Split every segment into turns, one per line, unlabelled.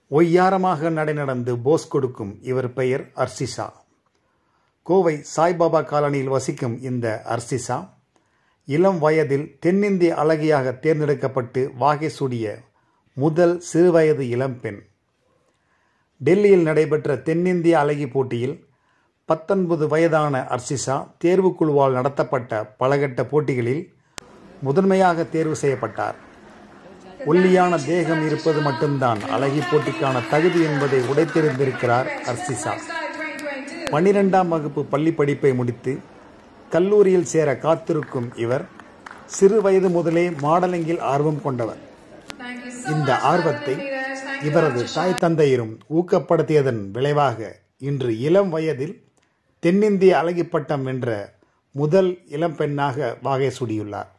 ஒய்யாரமாக நடை நடந்து போஸ் கொடுக்கும் இவர் பெயர் அர்சிசா கோவை சாய்பாபா காலனியில் வசிக்கும் இந்த அர்சிசா இளம் வயதில் தென்னிந்திய அழகியாக தேர்ந்தெடுக்கப்பட்டு வாகை சூடிய முதல் சிறுவயது இளம்பெண் டெல்லியில் நடைபெற்ற தென்னிந்திய அழகி போட்டியில் பத்தொன்பது வயதான அர்சிசா தேர்வுக்குழுவால் நடத்தப்பட்ட பலகட்ட போட்டிகளில் முதன்மையாக தேர்வு செய்யப்பட்டார் ஒல்லியான தேகம் இருப்பது மட்டும்தான் அழகி போட்டிக்கான தகுதி என்பதை உடைத்தெறிந்திருக்கிறார் அர்சிசா பன்னிரெண்டாம் வகுப்பு பள்ளி படிப்பை முடித்து கல்லூரியில் சேர காத்திருக்கும் இவர் சிறு வயது முதலே மாடலிங்கில் ஆர்வம் கொண்டவர் இந்த ஆர்வத்தை இவரது தாய் தந்தையரும் ஊக்கப்படுத்தியதன் விளைவாக இன்று இளம் வயதில் தென்னிந்திய அழகி பட்டம் வென்ற முதல் இளம்பெண்ணாக வாகை சூடியுள்ளார்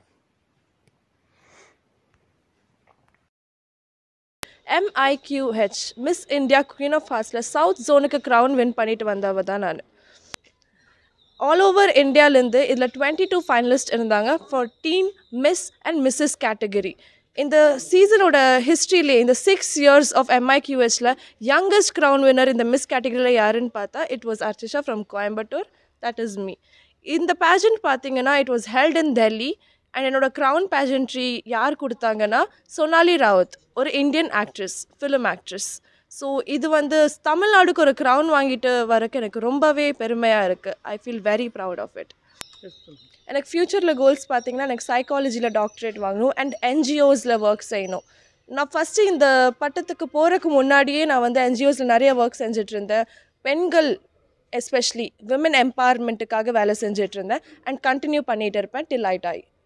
MIQH miss India queen of ஹார்ட்ஸில் சவுத் ஜோனுக்கு க்ரௌன் வின் பண்ணிட்டு வந்தவ தான் நான் ஆல் ஓவர் இந்தியாவிலேருந்து இதில் டுவெண்ட்டி டூ ஃபைனலிஸ்ட் இருந்தாங்க for teen miss and Mrs category இந்த சீசனோட ஹிஸ்ட்ரியிலே இந்த சிக்ஸ் இயர்ஸ் ஆஃப் எம்ஐக்யூஎஸில் யங்கஸ்ட் க்ரௌன் வின்னர் இந்த மிஸ் கேட்டகரியில் யாருன்னு பார்த்தா it was Archisha from Coimbatore that is me இந்த பேஜண்ட் பார்த்தீங்கன்னா it was held in Delhi and என்னோட க்ரௌன் பேஜன்ட்ரி யார் கொடுத்தாங்கன்னா சோனாலி ராவத் ஒரு Indian actress film actress so இது வந்து தமிழ்நாடுக்கு ஒரு க்ரௌன் வாங்கிட்டு வரக்கு எனக்கு ரொம்பவே பெருமையாக இருக்குது I feel very proud of it எனக்கு ஃப்யூச்சரில் கோல்ஸ் பார்த்தீங்கன்னா எனக்கு சைக்காலஜியில் டாக்டரேட் வாங்கணும் அண்ட் என்ஜிஓஸில் ஒர்க் செய்யணும் நான் ஃபஸ்ட்டு இந்த பட்டத்துக்கு போகிறதுக்கு முன்னாடியே நான் வந்து என்ஜிஓஸில் நிறைய ஒர்க் செஞ்சுட்டு இருந்தேன் பெண்கள் எஸ்பெஷலி விமன் எம்பவர்மெண்ட்டுக்காக வேலை செஞ்சுட்டு இருந்தேன் அண்ட் கண்டினியூ பண்ணிகிட்டு இருப்பேன் டில் ஐட் ஆகி